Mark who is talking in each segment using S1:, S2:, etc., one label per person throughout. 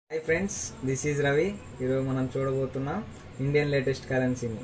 S1: hi friends this is Ravi ఈరోజు మనం చూడబోతున్నాం ఇండియన్ లేటెస్ట్ కరెన్సీని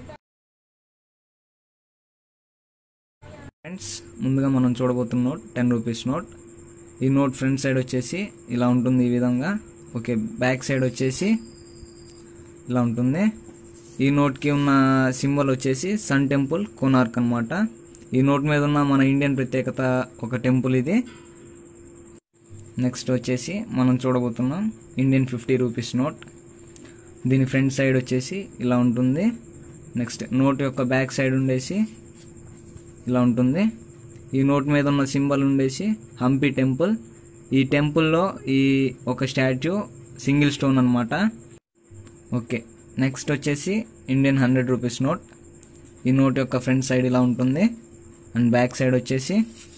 S1: ఫ్రెండ్స్ ముందుగా మనం చూడబోతున్న నోట్ టెన్ రూపీస్ నోట్ ఈ నోట్ ఫ్రంట్ సైడ్ వచ్చేసి ఇలా ఉంటుంది ఈ విధంగా ఓకే బ్యాక్ సైడ్ వచ్చేసి ఇలా ఉంటుంది ఈ నోట్కి ఉన్న సింబల్ వచ్చేసి సన్ టెంపుల్ కోనార్క్ అనమాట ఈ నోట్ మీద ఉన్న మన ఇండియన్ ప్రత్యేకత ఒక టెంపుల్ ఇది నెక్స్ట్ వచ్చేసి మనం చూడబోతున్నాం ఇండియన్ ఫిఫ్టీ రూపీస్ నోట్ దీని ఫ్రంట్ సైడ్ వచ్చేసి ఇలా ఉంటుంది నెక్స్ట్ నోట్ యొక్క బ్యాక్ సైడ్ ఉండేసి ఇలా ఉంటుంది ఈ నోట్ మీద ఉన్న సింబల్ ఉండేసి హంపి టెంపుల్ ఈ టెంపుల్లో ఈ ఒక స్టాచ్యూ సింగిల్ స్టోన్ అనమాట ఓకే నెక్స్ట్ వచ్చేసి ఇండియన్ హండ్రెడ్ రూపీస్ నోట్ ఈ నోట్ యొక్క ఫ్రంట్ సైడ్ ఇలా ఉంటుంది అండ్ బ్యాక్ సైడ్ వచ్చేసి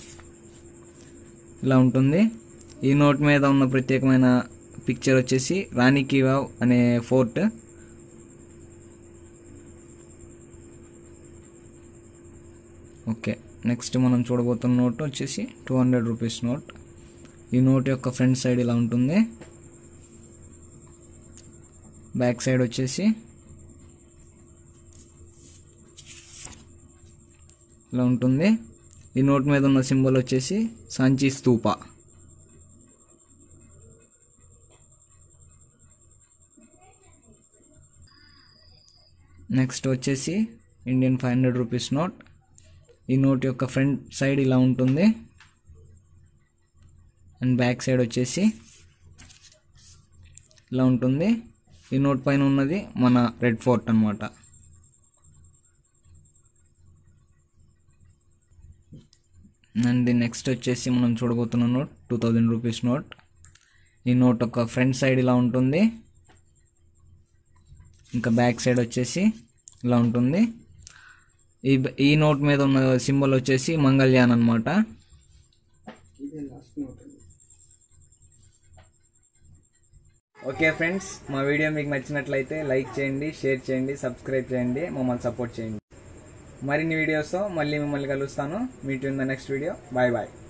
S1: ఇలా ఉంటుంది ఈ నోట్ మీద ఉన్న ప్రత్యేకమైన పిక్చర్ వచ్చేసి రాణి కీ వావ్ అనే ఫోర్ట్ ఓకే నెక్స్ట్ మనం చూడబోతున్న నోట్ వచ్చేసి టూ హండ్రెడ్ రూపీస్ నోట్ ఈ నోట్ యొక్క ఫ్రంట్ సైడ్ ఇలా ఉంటుంది బ్యాక్ సైడ్ వచ్చేసి ఇలా ఉంటుంది ఈ నోట్ మీద ఉన్న సింబల్ వచ్చేసి సాంచి స్తూప నెక్స్ట్ వచ్చేసి Indian five hundred rupees note ఈ నోట్ యొక్క ఫ్రంట్ సైడ్ ఇలా ఉంటుంది అండ్ బ్యాక్ సైడ్ వచ్చేసి ఇలా ఉంటుంది ఈ నోట్ పైన ఉన్నది మన రెడ్ ఫోర్ట్ అనమాట అండ్ నెక్స్ట్ వచ్చేసి మనం చూడబోతున్న note two thousand rupees note ఈ నోట్ ఒక ఫ్రంట్ సైడ్ ఇలా ఉంటుంది ఇంకా బ్యాక్ సైడ్ వచ్చేసి ఇలా ఉంటుంది ఈ ఈ నోట్ మీద ఉన్న సింబల్ వచ్చేసి మంగళ్యాన్ అనమాట ఓకే ఫ్రెండ్స్ మా వీడియో మీకు నచ్చినట్లయితే లైక్ చేయండి షేర్ చేయండి సబ్స్క్రైబ్ చేయండి మమ్మల్ని సపోర్ట్ చేయండి మరిన్ని వీడియోస్తో మళ్ళీ మిమ్మల్ని కలుస్తాను meet in the next video bye bye